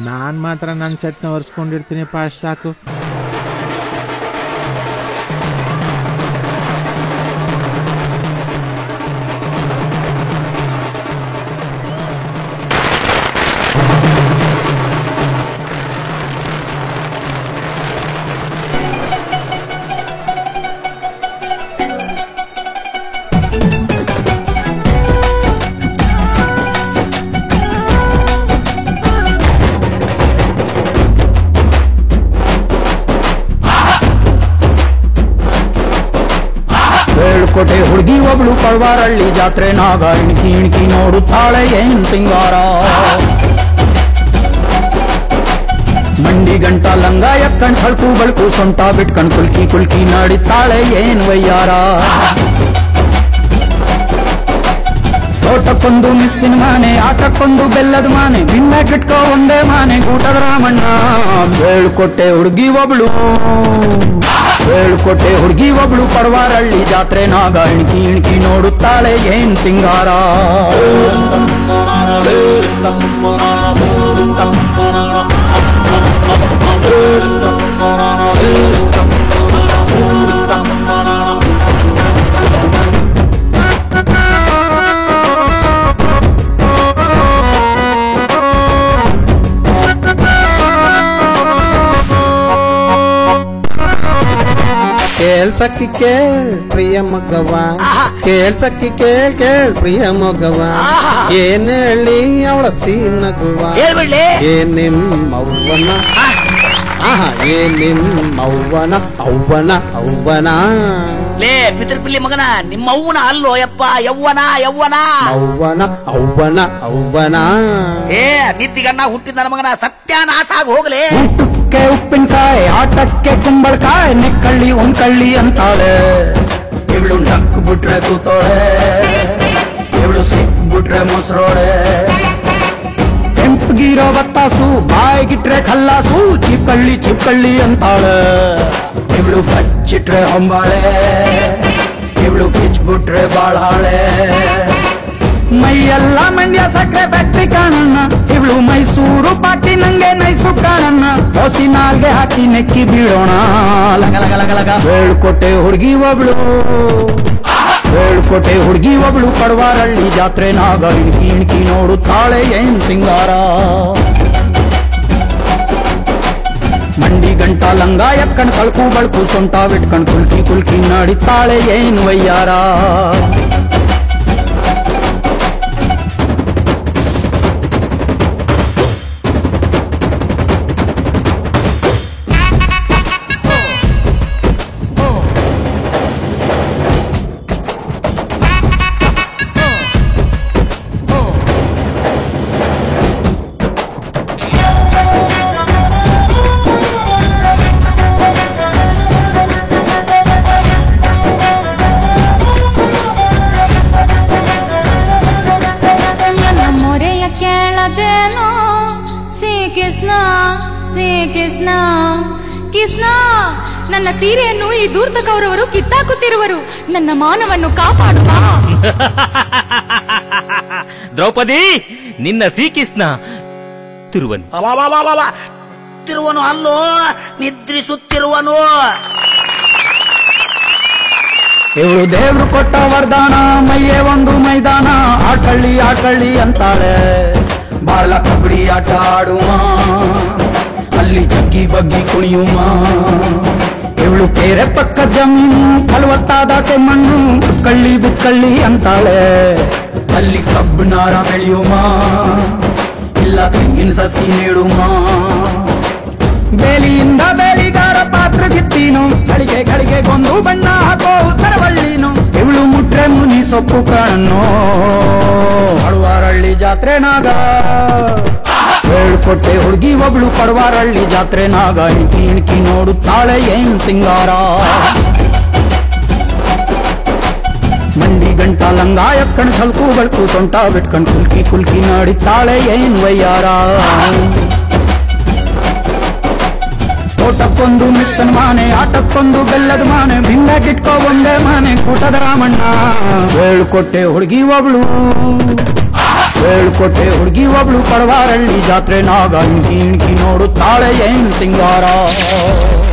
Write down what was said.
ನಾನ್ ಮಾತ್ರ ನನ್ನ ಚಟ್ನ ಒರೆಸ್ಕೊಂಡಿರ್ತೀನಿ ಪಾಸ್ಟ್ ಸಾಕು ಏಳ್ಕೋಟೆ ಹುಡುಗಿ ಒಬ್ಳು ಪಳ್ವಾರಳ್ಳಿ ಜಾತ್ರೆ ನಾಗ ಇಣ್ಕಿ ಇಣ್ಕಿ ನೋಡುತ್ತಾಳೆ ಏನ್ ಸಿಂಗಾರ ಮಂಡಿ ಗಂಟ ಲಂಗ ಎಕ್ಕಣ್ ಸಳ್ಕು ಬಳ್ಕು ಸೊಂಟ ಬಿಟ್ಕಣ್ ಕುಲ್ಕಿ ಕುಲ್ಕಿ ನಡಿತಾಳೆ ಏನ್ ವಯ್ಯಾರ ತೋಟಕ್ಕೊಂದು ಮಿಸ್ಸಿನ ಮಾನೆ ಆಟಕ್ಕೊಂದು ಬೆಲ್ಲದ ಮಾನೆ ಬಿನ್ನ ಕಿಟ್ಕೋ ಒಂದೇ ಮಾನೆ ಗೂಟದ ರಾಮಣ್ಣ ಬೇಳ್ಕೊಟ್ಟೆ ಹುಡುಗಿ ಒಬ್ಳು ಬೇಳ್ಕೊಟ್ಟೆ ಹುಡುಗಿ ಒಬ್ಳು ಪಡವಾರಳ್ಳಿ ಜಾತ್ರೆ ನಾಗ ಇಣ್ಕಿ ಇಣ್ಕಿ ನೋಡುತ್ತಾಳೆ ಏನ್ ಸಿಂಗಾರ ಕೇಳ್ಸಕ್ಕಿ ಕೇಳ್ ಪ್ರಿಯ ಮಗವ ಕೇಳ್ಸಕ್ಕಿ ಕೇಳ್ ಕೇಳ್ ಪ್ರಿಯ ಮಗವ ಏನ್ ಹೇಳಿ ಅವಳ ಸೀನಗುವ ಹೇಳ್ಬಿಡ್ಲಿ ಏ ನಿಮ್ಮವ್ವನ ಆಹಾ ಏ ನಿಮ್ಮವ್ವನ ಅವ್ವನ ಅವ್ವನ ಲೇ ಪಿತೃಪಿಲ್ಲಿ ಮಗನ ನಿಮ್ಮ ಅವ್ವನ ಅಲ್ಲೋ ಯಪ್ಪ ಯವ್ವನ ಯವ್ವನ ಅವ್ವನ ಅವ್ವನ ಅವ್ವನ ಏ ನಿತ್ತಿಗಣ್ಣ ಹುಟ್ಟಿದ ನನ್ನ ಮಗನ ಸತ್ಯಾನಾಶ ಆಗಿ ಹೋಗ್ಲಿ ಊಟಕ್ಕೆ ಉಪ್ಪಿನಕಾಯಿ ಆಟಕ್ಕೆ ಕುಂಬಳಕಾಯಿ ನಿಕ್ಕಳ್ಳಿ ಒಂದ್ಕಳ್ಳಿ ಅಂತಾಳೆ ಇವಳು ನಕ್ಕು ಬಿಟ್ರೆ ಕೂತೋಳೆ ಇವಳು ಸಿಕ್ಬಿಟ್ರೆ ಮೊಸರೋಳೆ ಕೆಂಪಗಿರೋ ಬತ್ತಾಸು ಬಾಯಿಗಿಟ್ರೆ ಖಲ್ಲಾಸು ಚಿಪ್ಕಳ್ಳಿ ಚಿಪ್ಕಳ್ಳಿ ಅಂತಾಳೆ ಇವಳು ಬಚ್ಚಿಟ್ರೆ ಹೊಂಬಾಳೆ ಇವಳು ಕಿಚ್ಬಿಟ್ರೆ ಬಾಳಾಳೆ ಮೈಯೆಲ್ಲ ಮಂಡ್ಯ ಸಕ್ಕರೆ ಬ್ಯಾಟ್ರಿ ಕಾಣಣ್ಣ ಇವಳು ಮೈಸೂರು ಪಾಟಿ ನಂಗೆ ನೈಸು ಕಾಣಣ್ಣ ಹೊಸಿ ನಾಲ್ಗೆ ಹಾಕಿ ನೆಕ್ಕಿ ಬೀಳೋಣ ಲಗ ಲಗ ಲಗ ಲಗ ಹೇಳ್ಕೊಟ್ಟೆ ಹುಡುಗಿ ಒಬ್ಳು ಹೇಳ್ಕೊಟ್ಟೆ ಹುಡುಗಿ ಒಬ್ಳು ಪಡವಾರಳ್ಳಿ ಜಾತ್ರೆ ನಾಗ ಇಣ್ಕಿ ಇಣ್ಕಿ ನೋಡುತ್ತಾಳೆ ಏನ್ ಸಿಂಗಾರ ಮಂಡಿ ಗಂಟ ಲಂಗ ಎಕ್ಕಣ್ ಕಳ್ಕು ಬಳ್ಕು ಸೊಂಟ ಬಿಟ್ಕಣ್ ಕುಲ್ಕಿ ಕುಲ್ಕಿ ನಡಿತಾಳೆ ಏನ್ ವಯ್ಯಾರ ನನ್ನ ಮೊರೆಯ ಕೇಳದೇನೋ ಸಿ ಕೃಷ್ಣ ಸಿ ಕೃಷ್ಣ ಕೃಷ್ಣ ನನ್ನ ಸೀರೆಯನ್ನು ಈ ದೂರ್ತಕವರವರು ಕಿತ್ತಾಕುತ್ತಿರುವರು ನನ್ನ ಮಾನವನ್ನು ಕಾಪಾಡುವ ದ್ರೌಪದಿ ನಿನ್ನ ಶ್ರೀಕೃಷ್ಣ ತಿರುವನು ಅವಾವಾವಾವಾವ. ತಿರುವನು ಅಲ್ಲೋ ನಿದ್ರಿಸುತ್ತಿರುವನು ಇವಳು ದೇವ್ರು ಕೊಟ್ಟ ವರದಾನ ಮೈಯೇ ಒಂದು ಮೈದಾನ ಆಟಳ್ಳಿ ಆಟಳ್ಳಿ ಅಂತಾಳೆ ಬಾಳ ಕಬಡ್ಡಿ ಆಟ ಆಡುವ ಅಲ್ಲಿ ಜಗ್ಗಿ ಬಗ್ಗಿ ಕುಣಿಯುವ ಇವಳು ಕೆರೆ ಪಕ್ಕ ಜಮೀನು ಫಲವತ್ತಾದ ಮಣ್ಣು ಬುಕ್ಕಳ್ಳಿ ಬುಕ್ಕಳ್ಳಿ ಅಂತಾಳೆ ಅಲ್ಲಿ ಕಬ್ಬನಾರ ಬೆಳೆಯುವ ಇಲ್ಲ ತೆಂಗಿನ ಸಸಿ ನೀಡುವ ಬೇಲಿಯಿಂದ ಬೇಲಿಗಾರ ಪಾತ್ರ ಗಿತ್ತೀನು ಗಳಿಗೆ ಗಳಿಗೆ ಗೊಂದು ಬಣ್ಣ ಹಾಕೋ ತರವಳ್ಳಿನು ಇವಳು ಮುಟ್ರೆ ಮುನಿ ಸೊಪ್ಪು ಕಾಣನ್ನು ಹಳುವಾರಳ್ಳಿ ಜಾತ್ರೆ ನಾಗ ಹೇಳ್ಕೊಟ್ಟೆ ಹುಡುಗಿ ಒಬ್ಳು ಪಡವಾರಳ್ಳಿ ಜಾತ್ರೆ ನಾಗ ಇಣ್ಕಿ ಇಣ್ಕಿ ನೋಡುತ್ತಾಳೆ ಏನ್ ಸಿಂಗಾರ ಮಂಡಿ ಗಂಟ ಲಂಗ ಎಕ್ಕಣ್ ಸಲ್ಕು ಬಳ್ಕು ಸೊಂಟ ಬಿಟ್ಕಣ್ ಕುಲ್ಕಿ ಕುಲ್ಕಿ ನಡಿತಾಳೆ ಏನ್ ವಯ್ಯಾರ ತೋಟಕ್ಕೊಂದು ಮಿಸ್ಸನ್ ಮಾನೆ ಆಟಕ್ಕೊಂದು ಬೆಲ್ಲದ ಮಾನೆ ಭಿಂಡಕ್ಕಿಟ್ಕೋ ಒಂದೇ ಮಾನೆ ಕೂಟದ ರಾಮಣ್ಣ ಹೇಳ್ಕೊಟ್ಟೆ ಹುಡುಗಿ ಒಬ್ಳು ಹೇಳ್ಕೊಟ್ಟೆ ಹುಡುಗಿ ಒಬ್ಳು ಪಡವಾರಳ್ಳಿ ಜಾತ್ರೆ ನಾಗ ಇಣ್ಕಿ ಇಣ್ಕಿ ನೋಡುತ್ತಾಳೆ ಏನ್ ಸಿಂಗಾರ